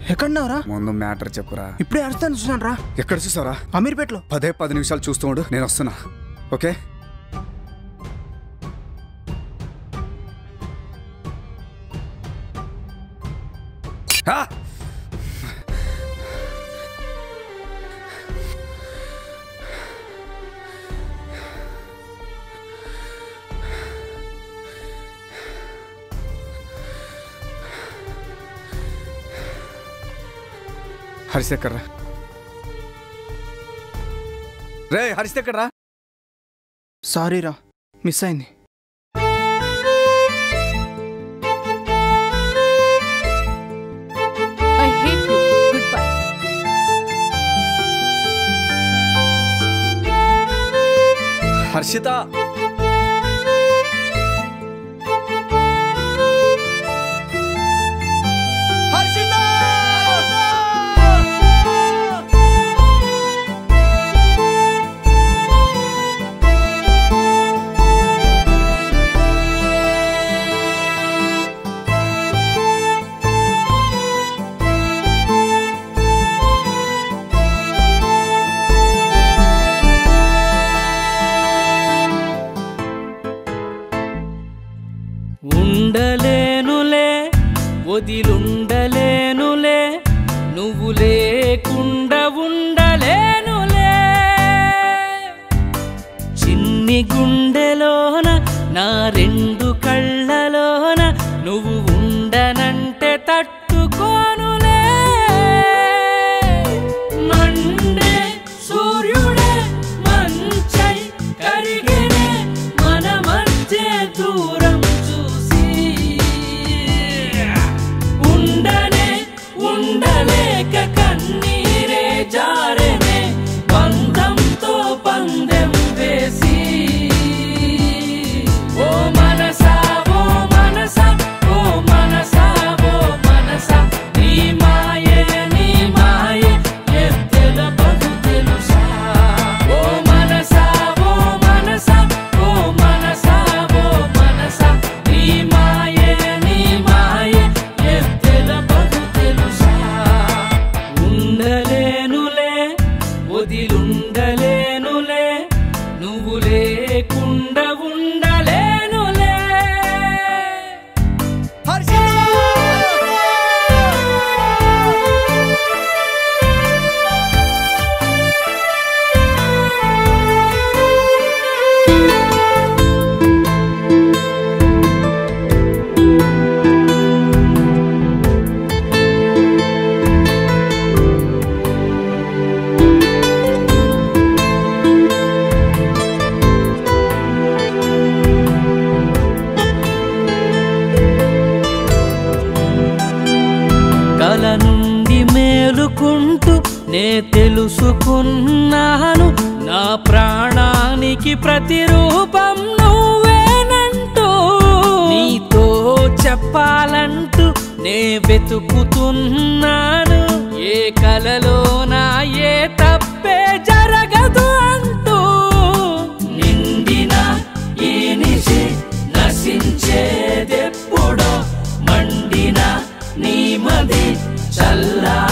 ఎక్కడున్నావురా ముందు మ్యాటర్ చెప్పురా ఇప్పుడే అరుస్తాను చూసాను రా ఎక్కడ చూసారా అమీర్పేటలో పదే పది నిమిషాలు చూస్తూ ఉండు నేను వస్తున్నా ఓకే ఆ! హరిశేఖర్ రా రే హరిశేఖర్ రా సారీ రా మిస్ అయింది I hate you good bye Harshita Harshita ఉండలేనులే వదిలుండలేనులే నువ్వు లేకుండా ఉండలేనులే చిన్ని గుండెలోన నా రెండు కళ్ళలోన నువ్వు ఉండనంటే తట్టుకోనులే మండే సూర్యుడే మంచై కరిగినే మన మధ్య దూరం చూసి ఉండనే ఉండలేక కన్నీరే జారెనే బంధంతో పందెం వేసి ఓ మనసా ఓ మనసా ఓ మనసా ఓ మనసా నీ మాయే నీ మాయే ఎత్తెల బదు తెలుసా ఓ మనసా ఓ మనసా ఓ మనసా ఓ మనసా నీ మాయే నీ మాయే ఎత్తెల బదు తెలుసా ఉండలేనులే వదిలుండలేనులే నువ్వు లేకుండా ఉండలేనులే కల నుండి మేలుకుంటూ నే తెలుసుకున్నాను నా ప్రాణానికి ప్రతిరూపం నువ్వేనంటూ నీతో చెప్పాలంటూ నే వెతుకుతున్నాను ఏ కలలో నా ఏ తప్పే జరగదు అంటూ నిండిన ఈ నిశి నశించేదెప్పుడో మండిన నీ మది చల్లా